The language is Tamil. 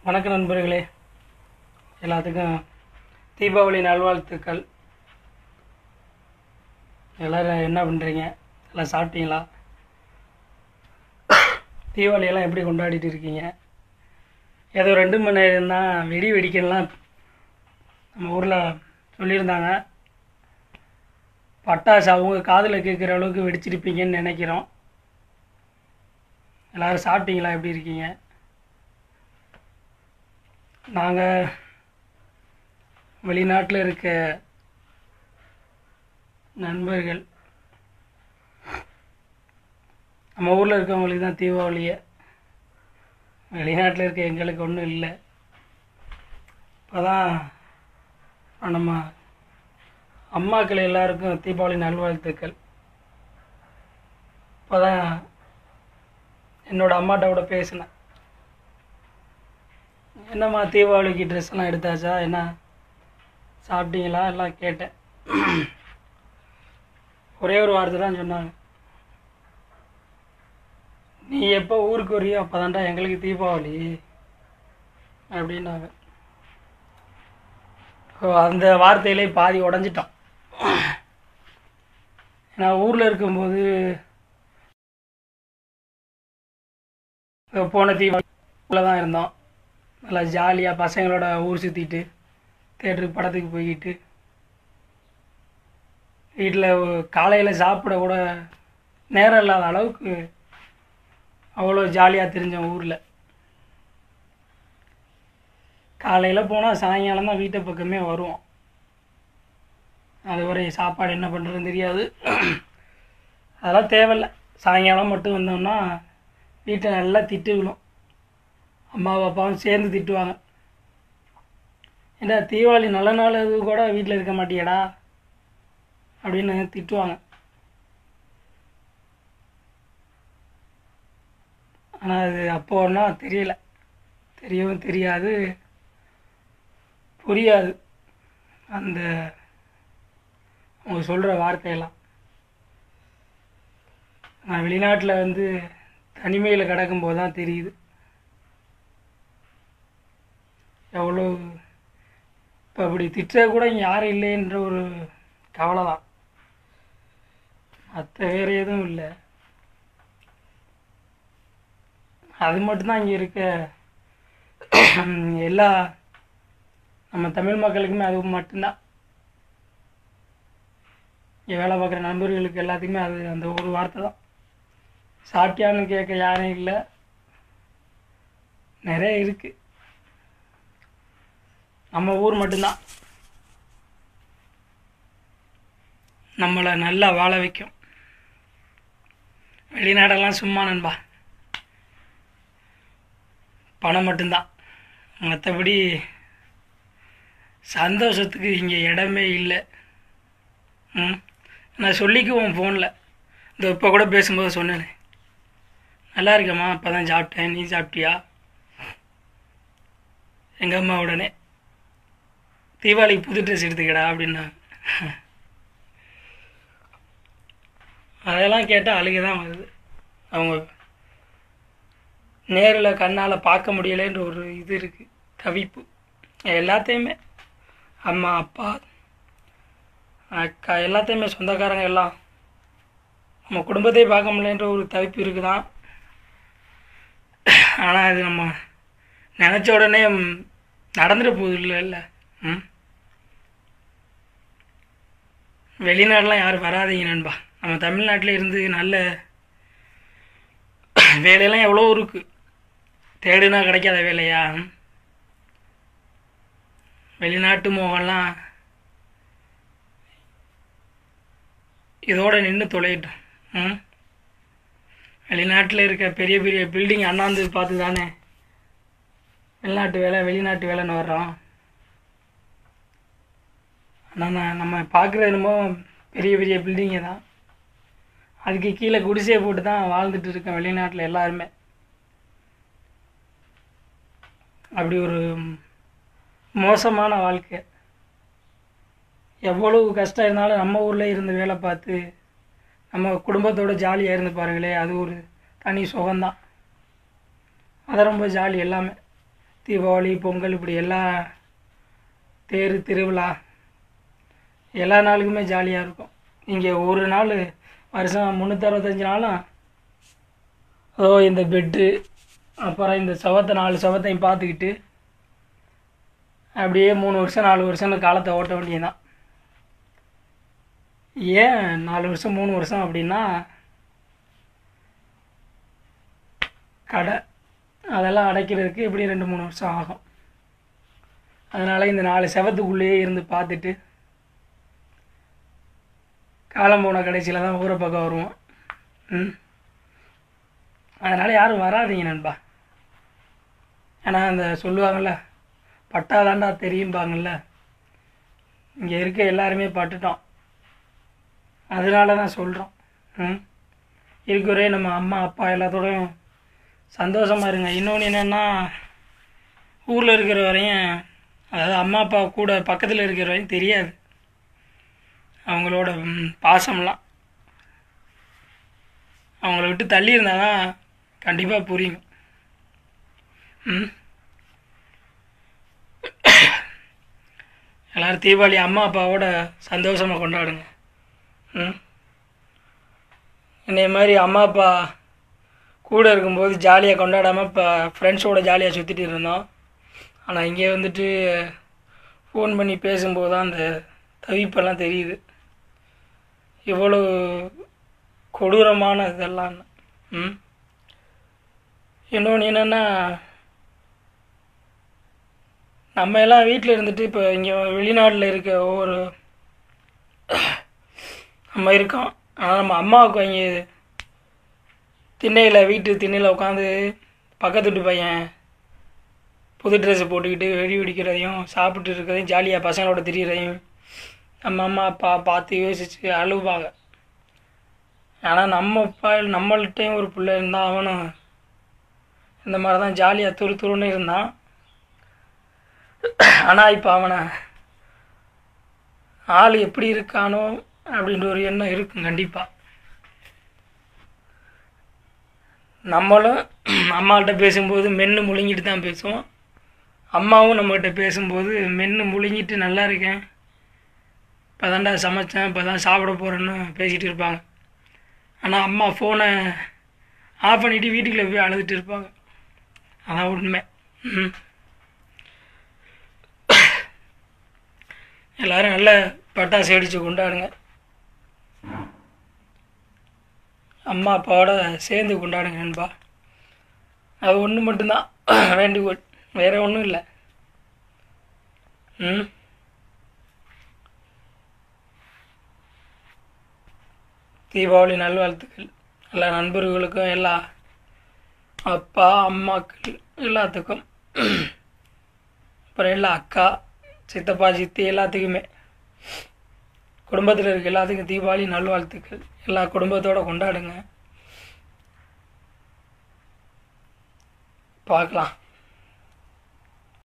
வணக்கம் நண்பர்களே எல்லாத்துக்கும் தீபாவளி நல்வாழ்த்துக்கள் எல்லோரும் என்ன பண்ணுறீங்க எல்லாம் சாப்பிட்டீங்களா தீபாவளி எல்லாம் எப்படி கொண்டாடிட்டு இருக்கீங்க ஏதோ ரெண்டு மணி நேரம் தான் வெடி வெடிக்கலாம் நம்ம ஊரில் சொல்லியிருந்தாங்க பட்டாசு அவங்க காதில் கேட்குற அளவுக்கு வெடிச்சிருப்பீங்கன்னு நினைக்கிறோம் எல்லோரும் சாப்பிட்டீங்களா எப்படி இருக்கீங்க நாங்கள் வெளிநாட்டில் இருக்க நண்பர்கள் நம்ம ஊரில் இருக்கவங்களுக்கு தான் தீபாவளியை வெளிநாட்டில் இருக்க எங்களுக்கு ஒன்றும் இல்லை இப்போ தான் நம்ம அம்மாக்கள் எல்லாருக்கும் தீபாவளி நல்வாழ்த்துக்கள் இப்போ தான் என்னோடய அம்மாட்ட கூட பேசினேன் என்னம்மா தீபாவளிக்கு ட்ரெஸ் எல்லாம் எடுத்தாச்சா என்ன சாப்பிட்டீங்களா எல்லாம் கேட்டேன் ஒரே ஒரு வார்த்தை தான் சொன்னாங்க நீ எப்போ ஊருக்கு வரியோ அப்போ தான்டா எங்களுக்கு தீபாவளி அப்படின்னாங்க ஓ, அந்த வார்த்தையிலே பாதி உடஞ்சிட்டோம் ஏன்னா ஊரில் இருக்கும்போது போன தீபாவளி தான் இருந்தோம் நல்லா ஜாலியாக பசங்களோட ஊர் சுற்றிட்டு தேட்டருக்கு படத்துக்கு போய்கிட்டு வீட்டில் காலையில் சாப்பிட கூட நேரம் இல்லாத அளவுக்கு அவ்வளோ ஜாலியாக தெரிஞ்சோம் ஊரில் காலையில் போனால் சாயங்காலம் தான் வீட்டை பக்கமே வருவோம் அது வரை சாப்பாடு என்ன பண்ணுறதுன்னு தெரியாது அதெல்லாம் தேவையில்ல சாயங்காலம் மட்டும் வந்தோம்னா வீட்டை நல்லா திட்டு விழும் அம்மா அப்பாவும் சேர்ந்து திட்டுவாங்க ஏண்டா தீபாவளி நல்ல நாள் இது கூட வீட்டில் இருக்க மாட்டியடா அப்படின்னு திட்டுவாங்க ஆனால் அது அப்போன்னா தெரியல தெரியவும் தெரியாது புரியாது அந்த அவங்க சொல்கிற வார்த்தையெல்லாம் நான் வெளிநாட்டில் வந்து தனிமையில் கிடக்கும்போது தான் தெரியுது எவ்வளோ இப்போ அப்படி திட்டுற கூட இங்கே யாரும் இல்லைன்ற ஒரு கவலை தான் மற்ற வேறு எதுவும் இல்லை அது மட்டும்தான் இங்கே இருக்க எல்லா நம்ம தமிழ் மக்களுக்குமே அது மட்டும்தான் இங்கே வேலை பார்க்குற நண்பர்களுக்கு எல்லாத்துக்குமே அது அந்த ஒரு வார்த்தை தான் சாப்பிட்டியான்னு கேட்க யாரும் இல்லை நிறைய இருக்குது நம்ம ஊர் மட்டும்தான் நம்மளை நல்லா வாழ வைக்கும் வெளிநாடெல்லாம் சும்மா நண்பா பணம் மட்டும்தான் மற்றபடி சந்தோஷத்துக்கு இங்கே இடமே இல்லை ம் நான் சொல்லிக்குவோம் ஃபோனில் இந்த இப்போ கூட பேசும்போது சொன்னேனே நல்லா இருக்கம்மா இப்போ தான் சாப்பிட்டேன் நீ சாப்பிட்டியா எங்கள் அம்மா உடனே தீபாவளிக்கு புது ட்ரெஸ் எடுத்துக்கடா அப்படின்னாங்க அதெல்லாம் கேட்டால் அழுகை தான் வருது அவங்க நேரில் கண்ணால் பார்க்க முடியலைன்ற ஒரு இது இருக்குது தவிப்பு எல்லாத்தையுமே அம்மா அப்பா அக்கா எல்லாத்தையுமே சொந்தக்காரங்க எல்லாம் நம்ம குடும்பத்தை பார்க்க முடியலன்ற ஒரு தவிப்பு இருக்குதான் ஆனால் அது நம்ம நினச்ச உடனே ம், நடந்துட போகுது இல்லை இல்லை ம் வெளிநாடுலாம் யாரும் வராதீங்க நண்பா நம்ம தமிழ்நாட்டில் இருந்து நல்ல வேலையெல்லாம் எவ்வளோ இருக்குது தேடுனா கிடைக்காத வேலையா ம்? வெளிநாட்டு மோகம்லாம் இதோட நின்று தொலையட்டும் ம் வெளிநாட்டில் இருக்க பெரிய பெரிய பில்டிங் அண்ணாந்து பார்த்து தானே வெளிநாட்டு வேலை வெளிநாட்டு வேலைன்னு வர்றோம் ஆனால் நான் நம்ம பார்க்குறது என்னமோ பெரிய பெரிய பில்டிங்கு தான் அதுக்கு கீழே குடிசையை போட்டு தான் வாழ்ந்துட்டு இருக்கேன் வெளிநாட்டில் எல்லாருமே அப்படி ஒரு மோசமான வாழ்க்கை எவ்வளவு கஷ்டம் இருந்தாலும் நம்ம ஊரில் இருந்து வேலை பார்த்து நம்ம குடும்பத்தோட ஜாலியாக இருந்து பாருங்களே அது ஒரு தனி சுகம்தான் அது ரொம்ப ஜாலி எல்லாமே தீபாவளி பொங்கல் இப்படி எல்லா தேர் திருவிழா எல்லா நாளுக்குமே ஜாலியாக இருக்கும் இங்கே ஒரு நாள் வருஷம் முந்நூற்றறுபத்தஞ்சு நாளும் ஓ இந்த பெட்டு அப்புறம் இந்த சவத்தை நாலு சவத்தையும் பார்த்துக்கிட்டு அப்படியே மூணு வருஷம் நாலு வருஷம்னு காலத்தை ஓட்ட வேண்டியதுதான் ஏன் நாலு வருஷம் மூணு வருஷம் அப்படின்னா கடை அதெல்லாம் அடைக்கிறதுக்கு எப்படி ரெண்டு மூணு வருஷம் ஆகும் அதனால் இந்த நாலு செவத்துக்குள்ளேயே இருந்து பார்த்துட்டு காலம் போன கடைசியில் தான் ஊரை பக்கம் வருவோம் ம் அதனால் யாரும் வராதீங்க நண்பா ஏன்னா அந்த சொல்லுவாங்கள்ல பட்டாதாண்டா தெரியும்பாங்கள்ல இங்கே இருக்க எல்லாருமே பட்டுட்டோம் அதனால தான் சொல்கிறோம் ம் இருக்கிறே நம்ம அம்மா அப்பா எல்லாத்தோடையும் சந்தோஷமாக இருங்க இன்னொன்று என்னென்னா ஊரில் இருக்கிற வரையும் அதாவது அம்மா அப்பா கூட பக்கத்தில் இருக்கிற வரையும் தெரியாது அவங்களோட ம், பாசம்லாம் அவங்கள விட்டு தள்ளி இருந்தால் தான் கண்டிப்பாக புரியும் ம் எல்லோரும் தீபாவளி அம்மா அப்பாவோட சந்தோஷமாக கொண்டாடுங்க ம் என்னைய மாதிரி அம்மா அப்பா கூட இருக்கும்போது ஜாலியாக கொண்டாடாமல் இப்போ ஃப்ரெண்ட்ஸோட ஜாலியாக சுற்றிட்டு இருந்தோம் ஆனால் இங்கே வந்துட்டு ஃபோன் பண்ணி பேசும்போது தான் அந்த தவிப்பெல்லாம் தெரியுது எவ்வளோ கொடூரமான இதெல்லாம் ம் இன்னொன்று என்னென்னா நம்ம எல்லாம் வீட்டில் இருந்துட்டு இப்போ இங்கே வெளிநாட்டில் இருக்க ஒவ்வொரு நம்ம இருக்கோம் ஆனால் நம்ம அம்மாவுக்கு இங்கே திண்ணையில் வீட்டு திண்ணையில் உட்காந்து பக்கத்து வீட்டு பையன் புது ட்ரெஸ்ஸு போட்டுக்கிட்டு வெடி வெடிக்கிறதையும் சாப்பிட்டு இருக்கிறதையும் ஜாலியாக பசங்களோட திரியிறதையும் நம்ம அம்மா அப்பா பார்த்து யோசித்து அழுவாங்க ஆனால் நம்ம அப்பா நம்மள்கிட்டையும் ஒரு பிள்ளை இருந்தால் அவனும் இந்த மாதிரி தான் ஜாலியாக துரு துருன்னு இருந்தான் ஆனால் இப்போ அவனை ஆள் எப்படி இருக்கானோ அப்படின்ற ஒரு எண்ணம் இருக்கும் கண்டிப்பாக நம்மளும் அம்மாகிட்ட பேசும்போது மென்று முழுங்கிட்டு தான் பேசுவோம் அம்மாவும் நம்மகிட்ட பேசும்போது மென்று முழுங்கிட்டு நல்லா இருக்கேன் இப்போ தான்டா சமைச்சேன் இப்போ தான் சாப்பிட போகிறேன்னு பேசிகிட்டு இருப்பாங்க ஆனால் அம்மா ஃபோனை ஆஃப் பண்ணிவிட்டு வீட்டுக்குள்ளே போய் அழுதுட்டு இருப்பாங்க அதான் உண்மை ம் எல்லாரும் நல்ல பட்டாசு வெடித்து கொண்டாடுங்க அம்மா அப்பாவோட சேர்ந்து கொண்டாடுங்க நண்பா அது ஒன்று மட்டும்தான் வேண்டுகோள் வேறு ஒன்றும் இல்லை ம் தீபாவளி நல்வாழ்த்துக்கள் எல்லா நண்பர்களுக்கும் எல்லா அப்பா அம்மாக்கள் எல்லாத்துக்கும் அப்புறம் எல்லா அக்கா சித்தப்பா சித்தி எல்லாத்துக்குமே குடும்பத்தில் இருக்க எல்லாத்துக்கும் தீபாவளி நல்வாழ்த்துக்கள் எல்லா குடும்பத்தோட கொண்டாடுங்க பார்க்கலாம்